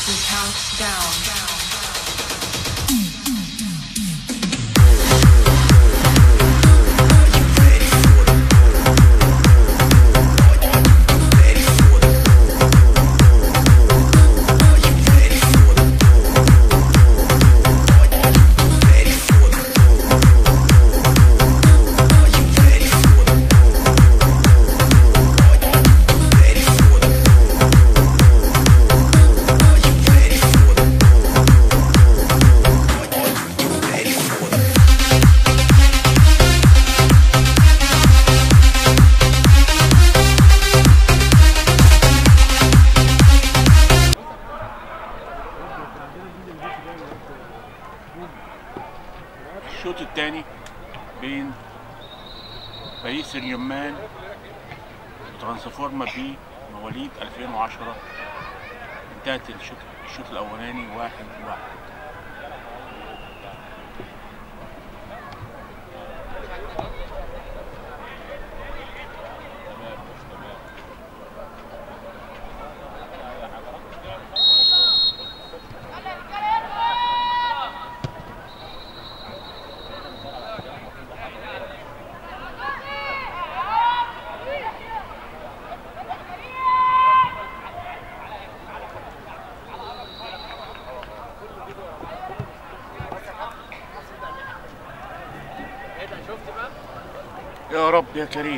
We count down. الشوط الثاني بين باريس اليمان وترانسفورما بي مواليد 2010 انتهت الشوط الشوط الاولاني واحد واحد يا رب يا كريم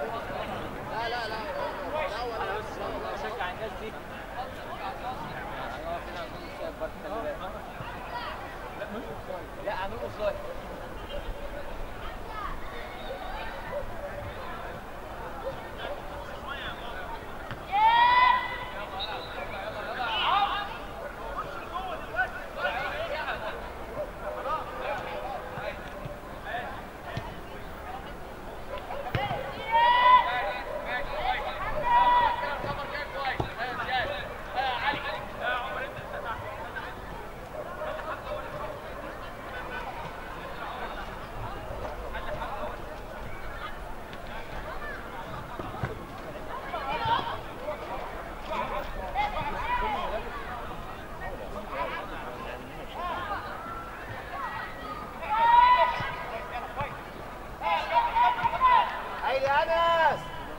لا هنقول اوفسايد هيدي انس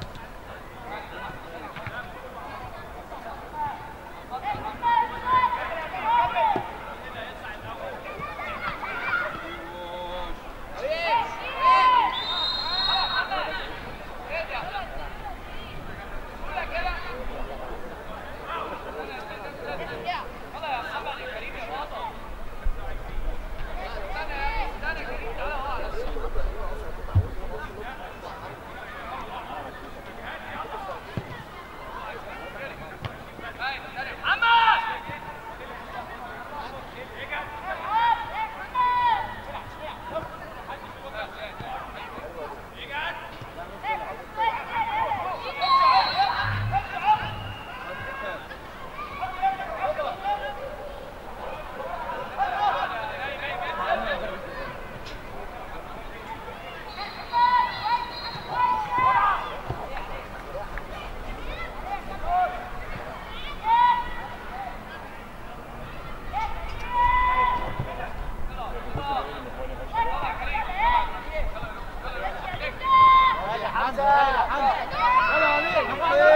حمزه حمزه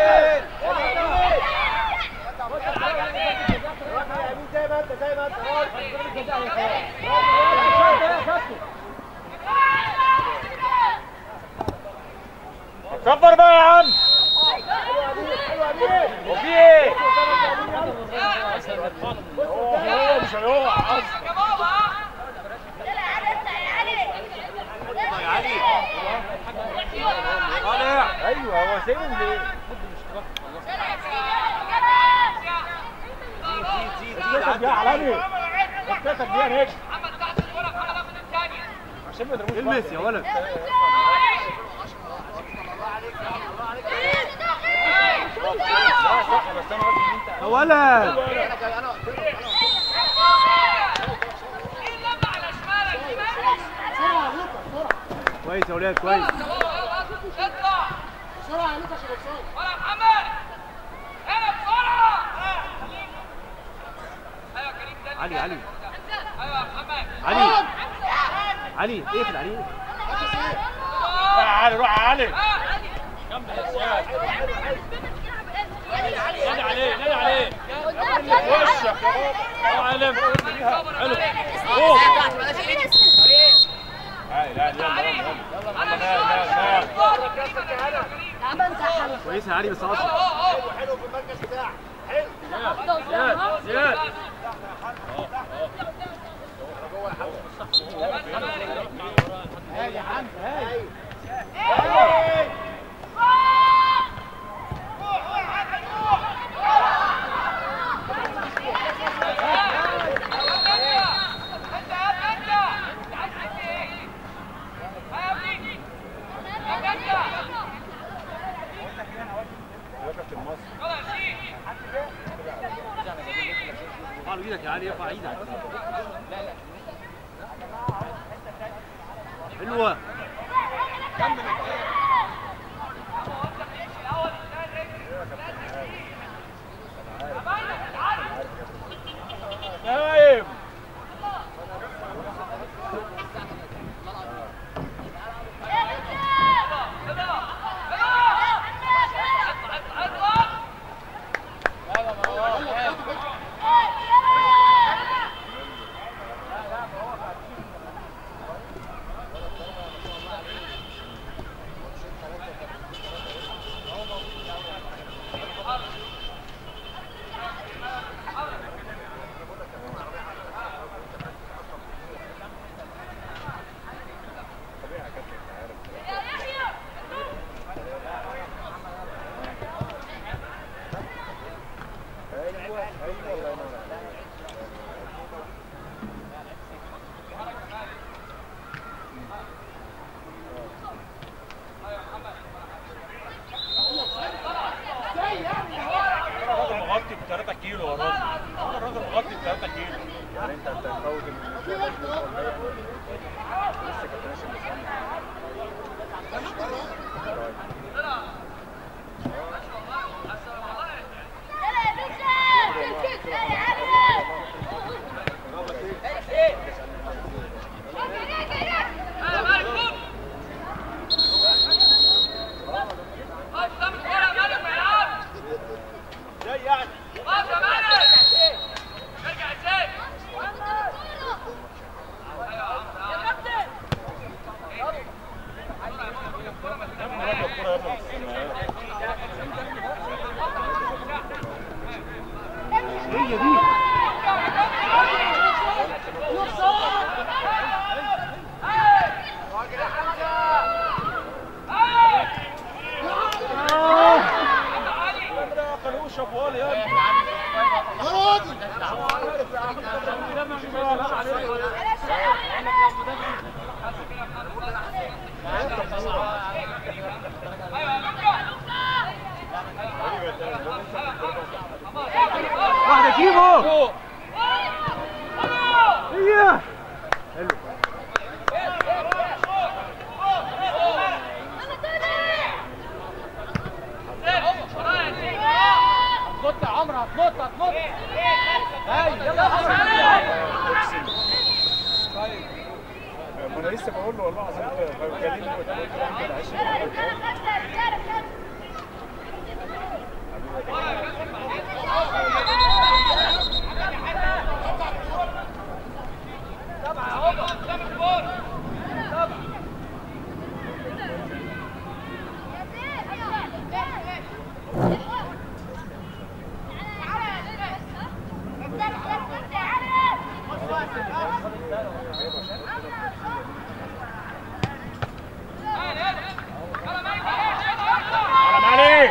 زي ما انت زي ما انت صفر بقى يا عم وفي ايه؟ هو مش هيقع ايوه هو سيبهم ليه؟ اتكتب يا عالمي اتكتب يا نجم عشان ما يضربوش المس يا ولد صح بس انا قصدي ان انت يا ولد كويس يا ولاد كويس علي علي علي علي اقفل علي روح يا علي روح يا علي نادي عليه نادي عليه وشك يا معلم حلو اوه هاي لا يلا يلا يلا يلا نام نام نام كويسه يا علي بس اقصد زياد زياد ارفع له ايدك يا علي ارفع ايدك حلوه نايم الراجل مغطي ب 3 كيلو يا راجل الراجل مغطي ب 3 كيلو يعني انت هتفوت المشوار لسه كنت ماشي ازاي يعني يا ابني راجل الكوره يا ابني هي دي يا خلوش يا ابو يا ابني واحده كيمو هي حلو هتنط يا عمرو هتنط هتنط هاي يلا يا عمرو ما انا لسه بقول له والله العظيم بكلمني قلت له انت العشرة على عليك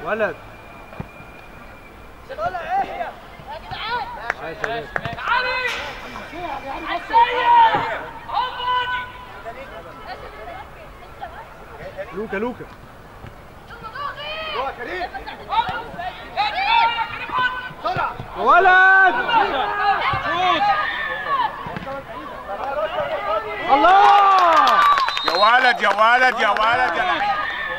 ولد عايش يا ولد. لوكا لوكا يا ولد الله يا ولد يا ولد يا ولد يا لعيب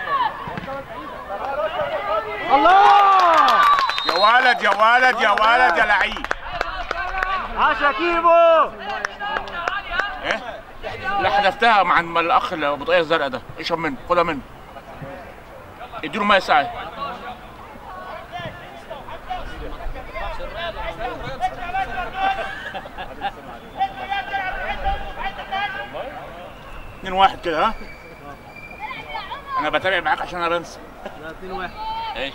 الله يا ولد يا ولد يا ولد يا لعيب عاش يا كيمو ايه لا حذفتها مع الم- الاخ اللي ابو طاقيه الزرقاء ده اشرب منه خدها منه اديله ميه ساعه اتنين واحد كده ها انا بتابع معاك عشان انا بنسى لا 2 1 ايش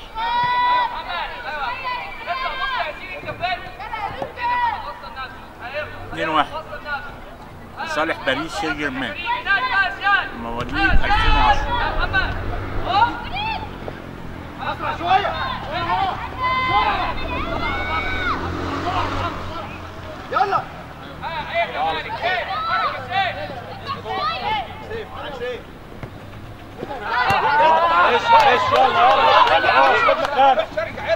اتنين واحد صالح باريس سان جيرمان مواليد 2010 ايش ايش يلا يلا يلا خد مكانك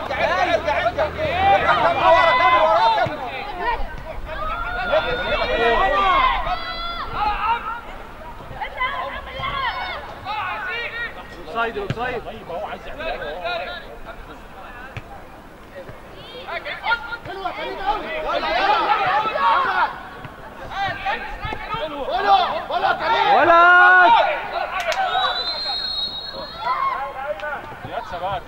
اوفسايد اوفسايد ولد يا ثبات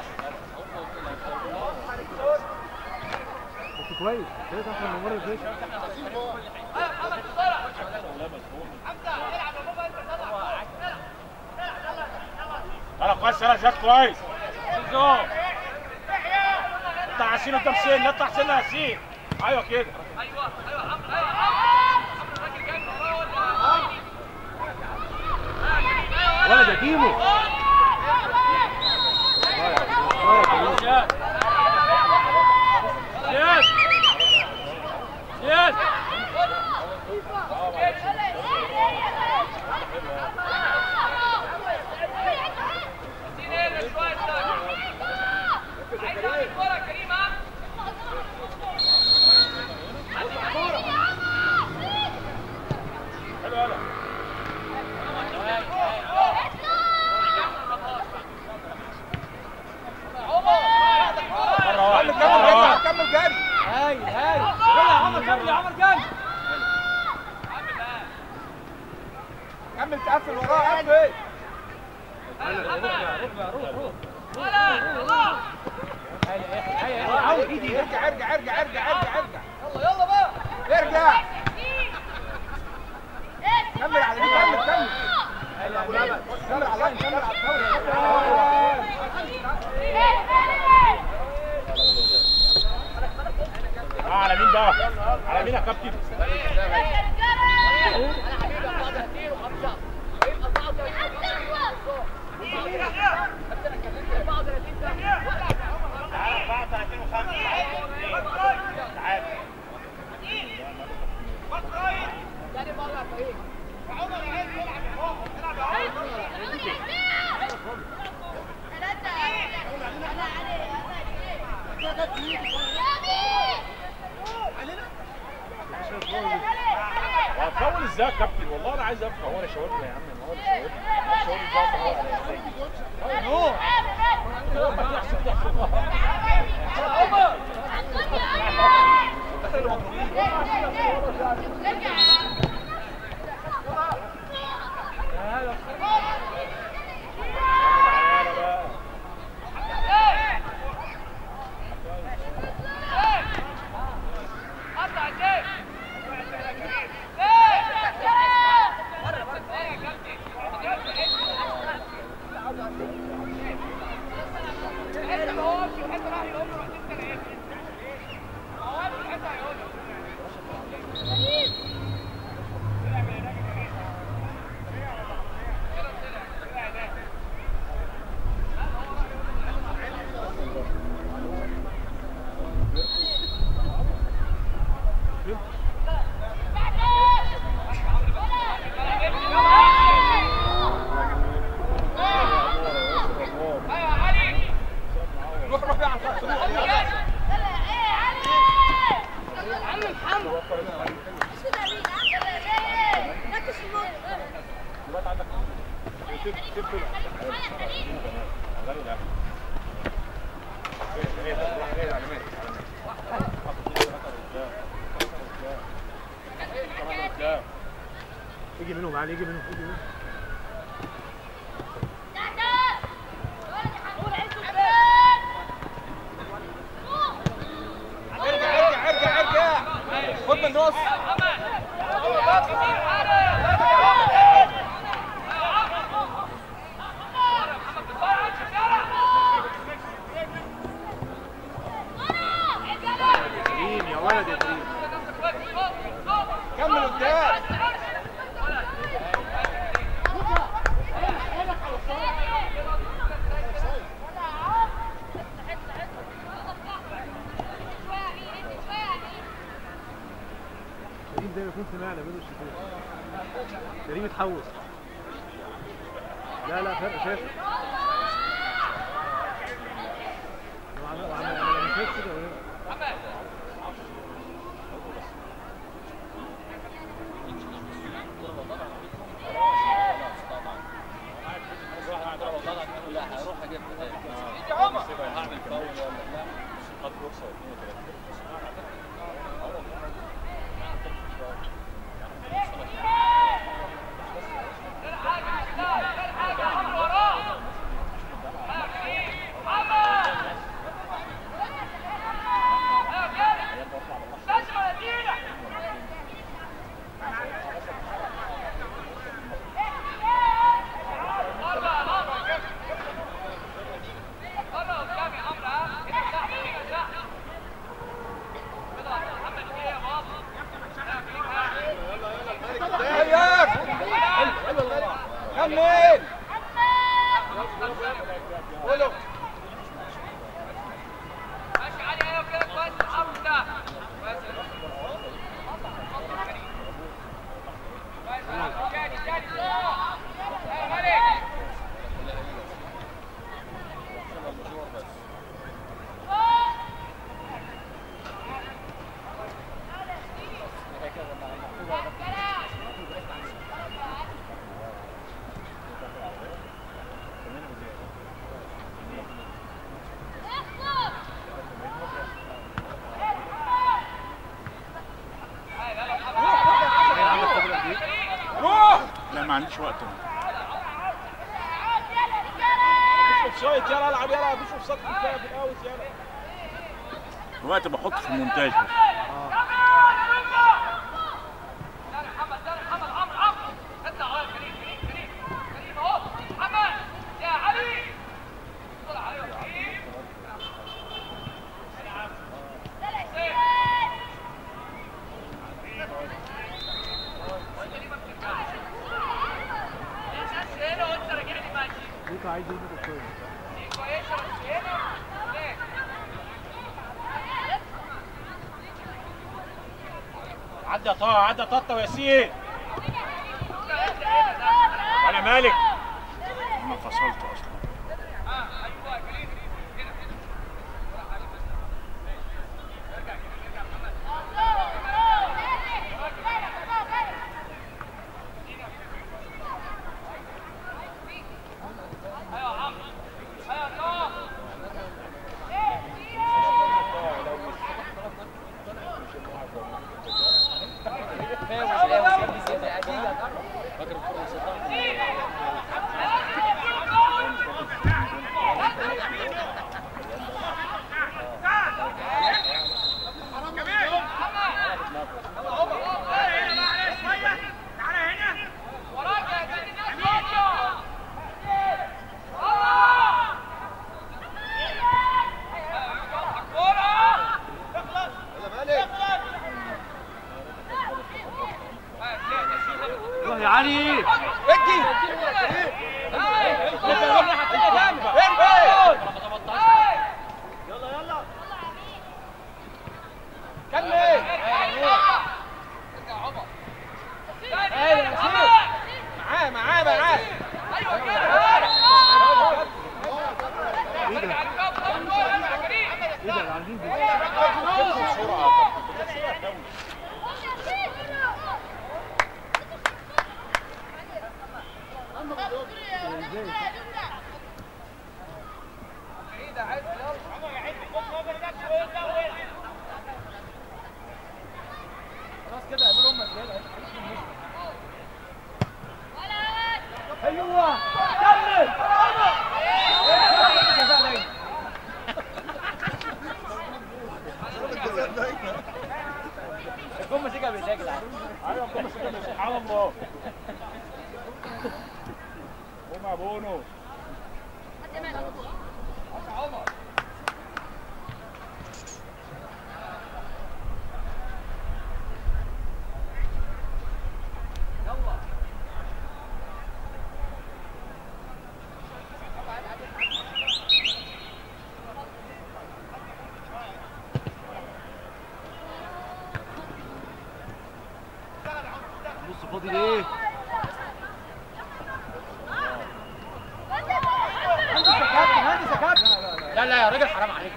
بس كويس كويس احسن من المره اللي فاتت انا كويس انا جات كويس زو اطلع ياسين قدام سن اطلع سن ياسين ايوه كده ولد يا كيمو زياد زياد زياد حلو هلا مره واحده مره واحده كمل جري هاي هاي يلا يا عمر كمل يا عمر كمل كمل تقفل وراه قفل ارجع ارجع ارجع ارجع ارجع ارجع يلا يلا بقى ارجع كمل على دي كمل كمل كمل على اللاين كمل على الدوري آه، على مين بقى على مين يا كابتن هتفول ازاي يا كابتن والله انا عايز افهم هو انا شاورني يا عم ما هو اللي شاورني انا شاورني ازاي أفهم هو على ازاي ايوه لما تحسب تحسب يجي منهم علي يجي منهم يجي منهم ارجع ارجع ارجع ارجع خد من النص كريم يا ولد يا كريم كمل قدام كريم زي ما يكون سمعنا منه الشتات كريم اتحوس لا لا فرق شاسع وعمل وعمل عمل مسات كده وهنا غير كمل قولوا روح لا ما عنديش وقت أنا. بيشوف شوية يلا العب يلا بيشوف سطح كفاية في الاوت يلا الوقت بحط في المونتاج بس لوكا عايز يظبط الكويس عدى طه عدى طه وياسين انا مالك انا فصلت اصلا روح يا علي ادي كمل معاه معاه معاه ايه ده؟ ايه ده عاملين دي؟ ازاي؟ ايوه كمل الجون مسكها بايديه يا جدعان ايوه بس كده سبحان الله قوم يا بونو بص فاضي ليه هندس يا كابتن هندس يا كابتن لا لا يا راجل حرام عليك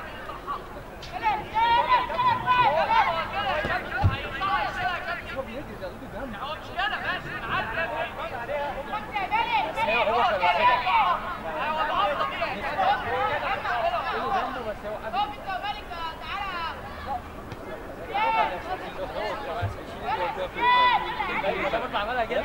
عملها كده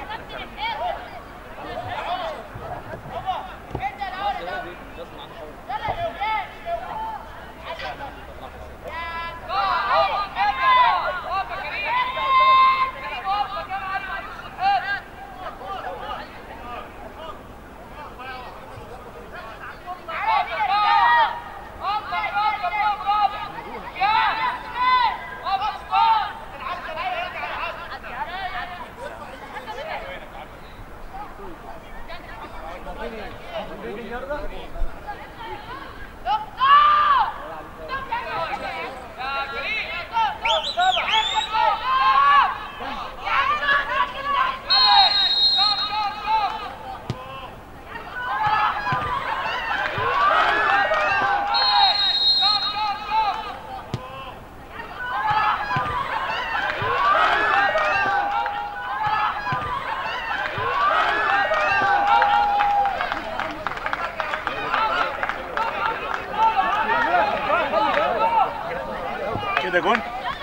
كده جون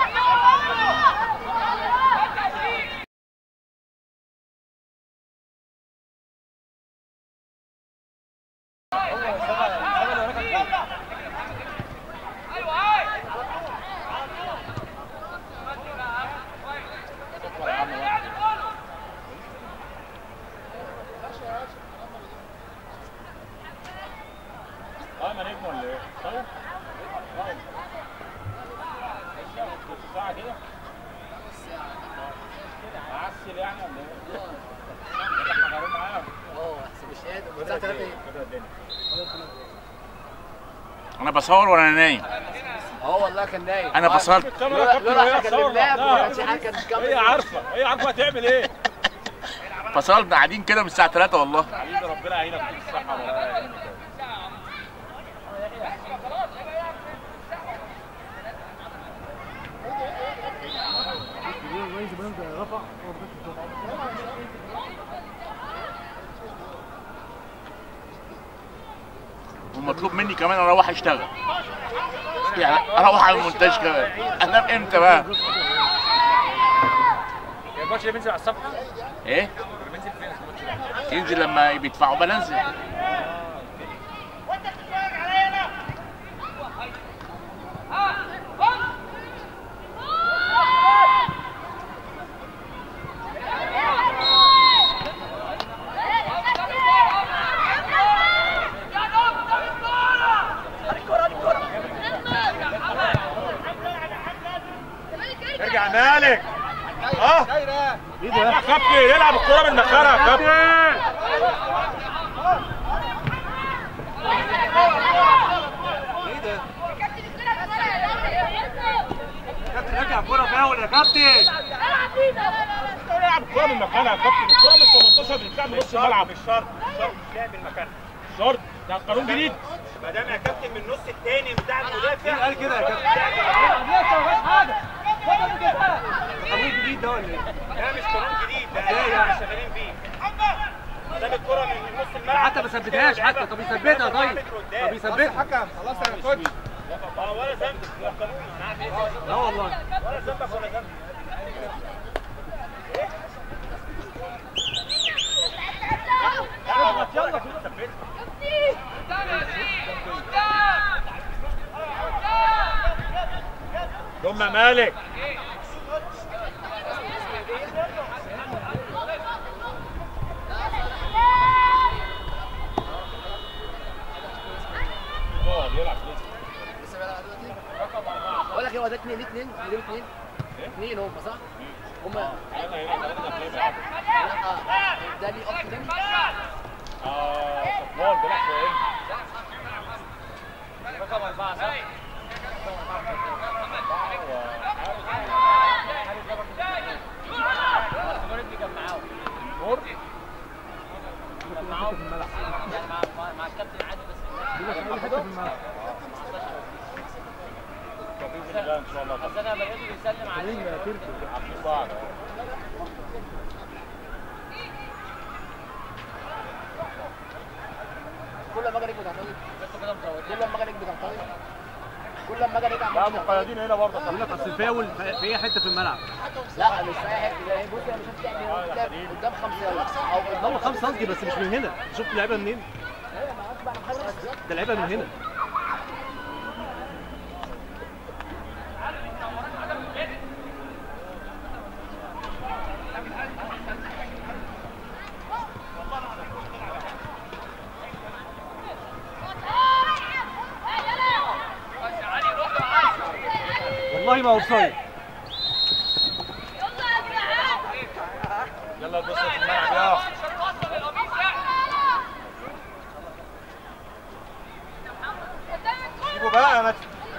اه ما نجم ولا ايه؟ طيب طيب. نص ساعة كده؟ أعسل يعني ولا ايه؟ احنا غيرين معاهم كده الدنيا انا بصور وانا نايم اه والله كان نايم انا فصلت الكاميرا يا كابتن لولا وهي احنا كان تصور اللعب لوحدها. وما كانش حاجه كانت هي تكمل عارفة هي عارفة هتعمل ايه فصلنا قاعدين كده من الساعه 3 والله حبيبي ربنا يعينك في الصحة ولا يعينك الرئيس بلند رفع هو بس ومطلوب مني كمان اروح اشتغل يعني اروح على المونتاج كمان انام امتى بقى الماتش اللي بينزل على الصبح ايه بينزل فين الماتش ده؟ ينزل لما بيدفعوا بنزل ارجع مالك اه ايه ده؟ يا كابتن يلعب الكرة من مكانها يا كابتن كابتن ارجع كوره فاول يا كابتن يلعب الكرة من مكانها يا كابتن الكرة من 18 بتتلعب من نص الملعب مش شرط مش شرط لعب المكان شرط ده قانون جديد ما دام يا كابتن من النص الثاني بتاع المدافع قال كده يا كابتن قانون جديد ده ولا ايه؟ ده مش قانون جديد ده احنا شغالين بيه ما دام الكرة من نص الملعب حتى ما ثبتهاش حتى طب يثبتها طيب طب يثبتها حكم خلاص يا كوتش اه ولا ذنب ده قانون انا عارف ايه لا والله ولا ذنبك ولا ذنب ثم مالك يقعد يلعب لسه بقول لك هو ده اتنين اتنين دول اتنين اتنين هم صح؟ هم انا هنا ثلاثة هتلاقي لا ده ليه اخ تاني اه صفوان بيلعب في ايه؟ رقم أربعة صح؟ نور ابني كان معاهم نور كان معاهم يعني مع مع- مع الكابتن عادل بس بيبقى في اي حته في الملعب باذن الله ان شاء الله بس انا بلاقيه بيسلم عليه مين تركي عارفين بعض كل ما اجي رجلي بتعترض بس كده مطول كل ما اجي رجلي بتعترض كل ما اجي رجلي لا عمال مقيدين هنا برضه يقول لك اصل الفاول في في اي حته في الملعب لا مش في اي حته ده بص انا شفت يعني قدام قدام خمسه يلا او هو 5 سم بس مش من هنا شفت لعيبه منين؟ ده لعيبه من هنا والله ما اوفسايد يلا بص في الملعب يا سيبوا بقى يا مت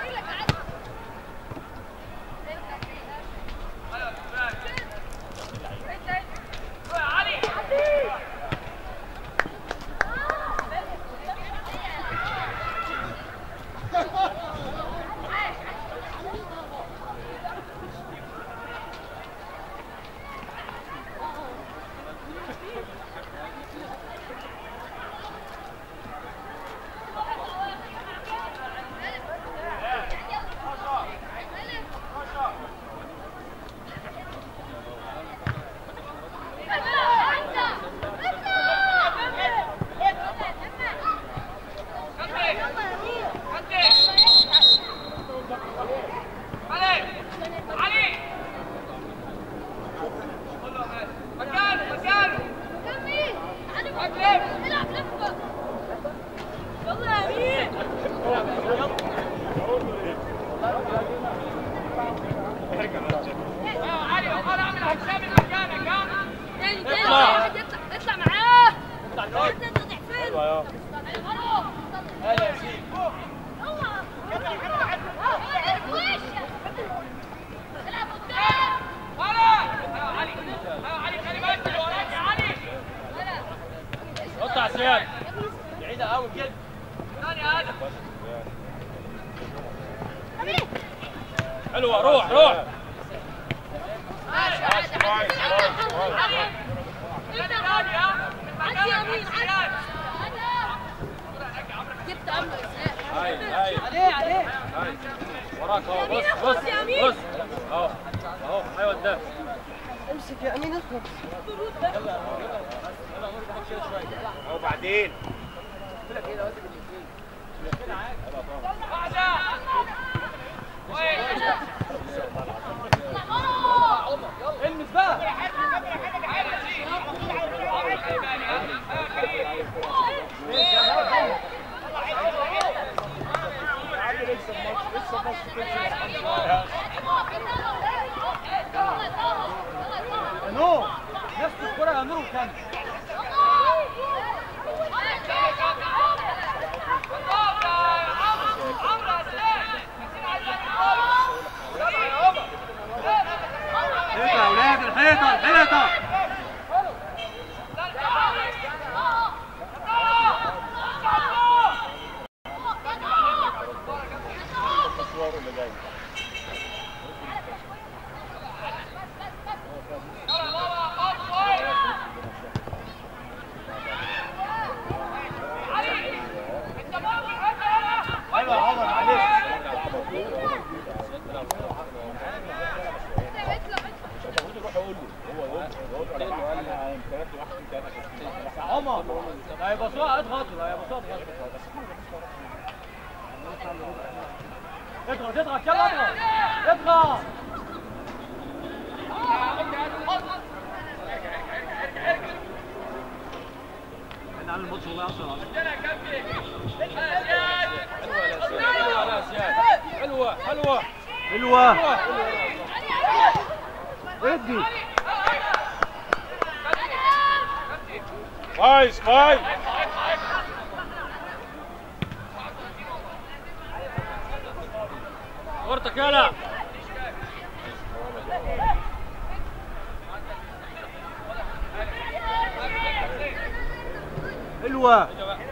اطلع اطلع معاه ايوه يا هلا يا سيدي حط عصيان بعيدة قوي كده حلوة روح روح جبت امل هاي هاي عليه عليه وراك اهو بص يمين بص اخلص يا يمين بص اهو اهو ايوه قدام امسك يا امين اخلص اهو بعدين المس بقى يا نور نفس الكرة يا نور وكمل الحيطه يا اولاد الحيطه الحيطه المشوار اللي جاي حلوة يا عمر معلش المفروض يروح يقول له هو يقول له يقول له انا بعمل امكانيات واحد ثلاثه يا عمر هيبصوها اضغط له هيبصوها اضغط اضغط اضغط يلا اضغط احنا عامل الماتش والله 10 10 حلوه حلوه حلوه ادي كويس كويس ورطك يلا حلوه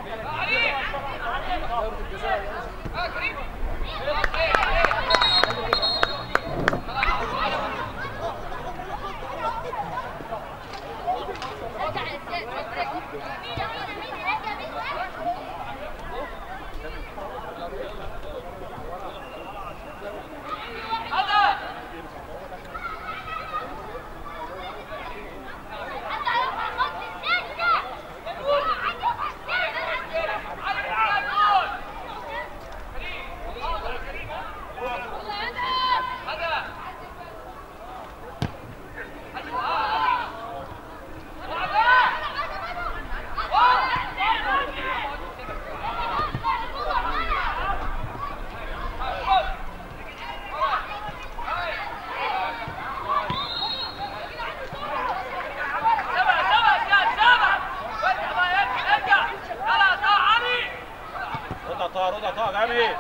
رضا طه رضا طه جامد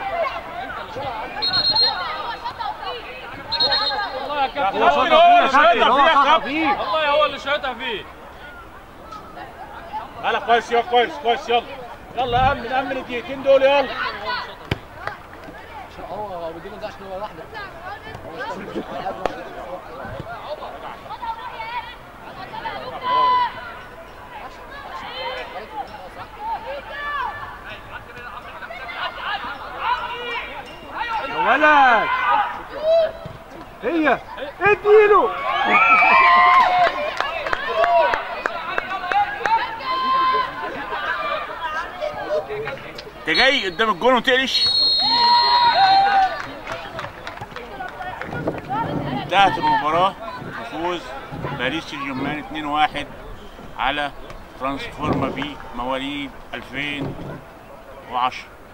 والله يا كابتن هو هو شاطر فيه، اللي شاطر شاطها فيه فيه يا يا كابتن. كابتن والله هو اللي شاطها فيه يلا كويس يلا كويس كويس يلا يلا امن امن الدقيقتين دول يلا هو هو بيجيب ده عشان هو لوحده هو مش مش هيقابله. يا ولد هي اديله انت جاي قدام الجون وتقلش انتهت المباراة بفوز باريس سان جيرمان 2-1 على ترانسفورما بي مواليد 2010